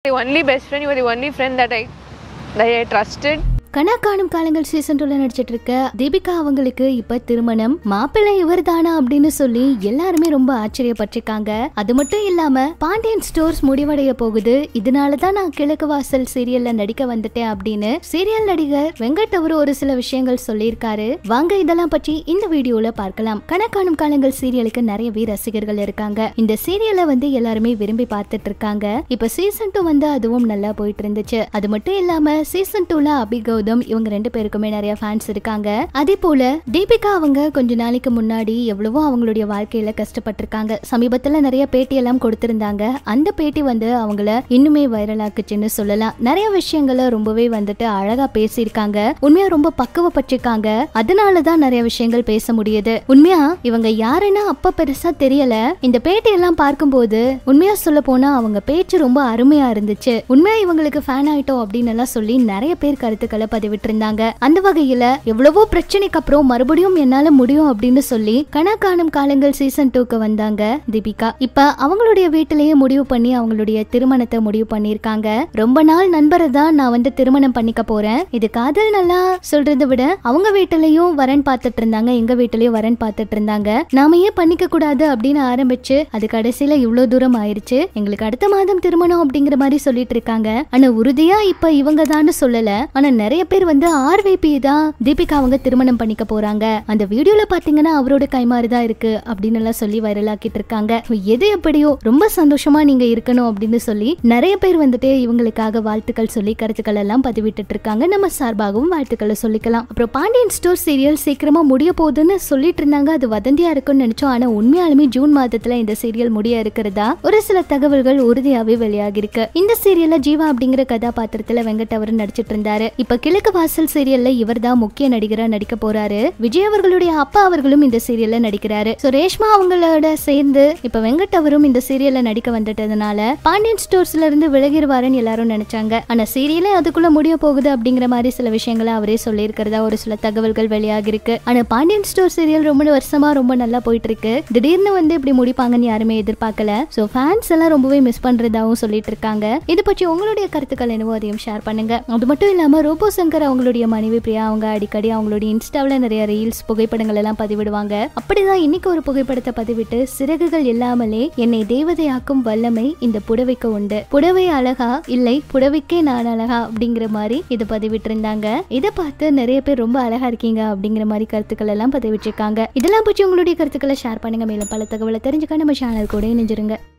the only best friend. You were the only friend that I that I trusted. கனா காணும் காலங்கள் season டூல நடிச்சிட்டு இருக்க தீபிகா அவங்களுக்கு இப்ப திருமணம் மாப்பிள்ளை இவர் தானா அப்படின்னு சொல்லி எல்லாருமே ரொம்ப ஆச்சரியப்பட்டிருக்காங்க அது மட்டும் இல்லாம பாண்டியன் ஸ்டோர்ஸ் முடிவடைய போகுது இதனால தான் நான் கிழக்கு வாசல் சீரியல்ல நடிக்க வந்துட்டேன் அப்படின்னு சீரியல் நடிகர் வெங்கட் அவர் ஒரு சில விஷயங்கள் சொல்லியிருக்காரு வாங்க இதெல்லாம் பற்றி இந்த வீடியோல பார்க்கலாம் கனா காணும் காலங்கள் சீரியலுக்கு நிறையவே ரசிகர்கள் இருக்காங்க இந்த சீரியலை வந்து எல்லாருமே விரும்பி பார்த்துட்டு இருக்காங்க இப்ப சீசன் டூ வந்து அதுவும் நல்லா போயிட்டு இருந்துச்சு அது மட்டும் இல்லாம சீசன் டூல அபி கௌதம் இவங்க ரெண்டு பேருக்குமே நிறைய ஃபேன்ஸ் இருக்காங்க அதே போல தீபிகா அவங்க கொஞ்ச நாளைக்கு முன்னாடி எவ்வளவோ அவங்களுடைய வாழ்க்கையில கஷ்டப்பட்டிருக்காங்க சமீபத்துல நிறைய பேட்டி எல்லாம் கொடுத்திருந்தாங்க அந்த பேட்டி வந்து அவங்கள இன்னுமே வைரல் ஆக்குச்சுன்னு சொல்லலாம் நிறைய விஷயங்களை ரொம்பவே வந்துட்டு அழகா பேசியிருக்காங்க உண்மையா ரொம்ப பக்குவப்பட்டிருக்காங்க அதனாலதான் நிறைய விஷயங்கள் பேச முடியுது உண்மையா இவங்க யாருன்னா அப்ப பெருசா தெரியல இந்த பேட்டி எல்லாம் பார்க்கும்போது உண்மையா சொல்ல போனா அவங்க பேச்சு ரொம்ப அருமையா இருந்துச்சு உண்மையா இவங்களுக்கு ஃபேன் ஆயிட்டோம் அப்படின்னு எல்லாம் சொல்லி நிறைய பேர் கருத்துக்களை பதிவிட்டு இருந்தாங்க அந்த வகையில எவ்வளவோ பிரச்சனைக்கு அப்புறம் மறுபடியும் என்னால முடியும் அப்படின்னு சொல்லி கனா காணும் காலங்கள் சீசன் டூக்கு வந்தாங்க தீபிகா இப்ப அவங்களுடைய வீட்டிலேயே முடிவு பண்ணி அவங்களுடைய திருமணத்தை முடிவு பண்ணிருக்காங்க ரொம்ப நாள் நண்பரை தான் நான் வந்து திருமணம் பண்ணிக்க போறேன் இது காதல் நல்லா சொல்றதை விட அவங்க வீட்டிலையும் வரன் பார்த்துட்டு இருந்தாங்க எங்க வீட்டிலயும் வரன் பார்த்துட்டு இருந்தாங்க நாம ஏன் பண்ணிக்க கூடாது அப்படின்னு ஆரம்பிச்சு அது கடைசியில இவ்வளவு தூரம் ஆயிருச்சு எங்களுக்கு அடுத்த மாதம் திருமணம் அப்படிங்கிற மாதிரி சொல்லிட்டு இருக்காங்க ஆனா உறுதியா இப்ப இவங்க தான் சொல்லல ஆனா நிறைய பேர் வந்து ஆர்விபி தான் தீபிகா அவங்க திருமணம் பண்ணிக்க போறாங்க அந்த வீடியோல பாத்தீங்கன்னா அவரோட கைமாறு தான் இருக்கு அப்படின்னு எல்லாம் சொல்லி வைரல் ஆக்கிட்டு இருக்காங்க எது எப்படியோ ரொம்ப சந்தோஷமா நீங்க இருக்கணும் அப்படின்னு சொல்லி நிறைய பேர் வந்துட்டு இவங்களுக்காக வாழ்த்துக்கள் சொல்லி கருத்துக்கள் எல்லாம் பதிவிட்டு இருக்காங்க நம்ம சார்பாகவும் வாழ்த்துக்களை சொல்லிக்கலாம் அப்புறம் பாண்டியன் ஸ்டோர் சீரியல் சீக்கிரமா முடிய போகுதுன்னு சொல்லிட்டு இருந்தாங்க அது வதந்தியா இருக்கும்னு நினைச்சோம் ஆனா உண்மையாலுமே ஜூன் மாதத்துல இந்த சீரியல் முடிய இருக்கிறதா ஒரு சில தகவல்கள் உறுதியாவே வெளியாகி இருக்கு இந்த சீரியல்ல ஜீவா அப்படிங்கிற கதாபாத்திரத்துல வெங்கட் அவர் நடிச்சிட்டு இருந்தாரு இப்ப கிழக்கு வாசல் சீரியல்ல இவர் தான் முக்கிய நடிகரா நடிக்க போறாரு விஜய் அவர்களுடைய அப்பா அவர்களும் இந்த சீரியல்ல நடிக்கிறாரு சோ ரேஷ்மா அவங்களோட சேர்ந்து இப்ப வெங்கட் அவரும் இந்த சீரியல்ல நடிக்க வந்துட்டதுனால பாண்டியன் ஸ்டோர்ஸ்ல இருந்து விலகிடுவாருன்னு எல்லாரும் நினைச்சாங்க ஆனா சீரியலே அதுக்குள்ள முடிய போகுது அப்படிங்கிற மாதிரி சில விஷயங்களை அவரே சொல்லியிருக்கிறதா ஒரு சில தகவல்கள் வெளியாகி இருக்கு ஆனா பாண்டியன் ஸ்டோர் சீரியல் ரொம்ப வருஷமா ரொம்ப நல்லா போயிட்டு இருக்கு திடீர்னு வந்து இப்படி முடிப்பாங்கன்னு யாருமே எதிர்பார்க்கல சோ ஃபேன்ஸ் எல்லாம் ரொம்பவே மிஸ் பண்றதாவும் சொல்லிட்டு இருக்காங்க இது பற்றி உங்களுடைய கருத்துக்கள் என்னவோ அதையும் ஷேர் பண்ணுங்க அது மட்டும் இல்லாம ரோபோ சங்கர் அவங்களுடைய மனைவி பிரியா அவங்க அடிக்கடி அவங்களுடைய இன்ஸ்டாவில் நிறைய ரீல்ஸ் புகைப்படங்கள் எல்லாம் பதிவிடுவாங்க அப்படிதான் இன்னைக்கு ஒரு புகைப்படத்தை பதிவிட்டு சிறகுகள் இல்லாமலே என்னை தேவதையாக்கும் வல்லமை இந்த புடவைக்கு உண்டு புடவை அழகா இல்லை புடவைக்கே நான் அழகா அப்படிங்கிற மாதிரி இதை பதிவிட்டு இருந்தாங்க இதை பார்த்து நிறைய பேர் ரொம்ப அழகா இருக்கீங்க அப்படிங்கிற மாதிரி கருத்துக்கள் எல்லாம் பதிவிட்டிருக்காங்க இதெல்லாம் பற்றி உங்களுடைய கருத்துக்களை ஷேர் பண்ணுங்க மேலும் பல தகவலை தெரிஞ்சுக்க நம்ம சேனல் கூட இணைஞ்சிருங்க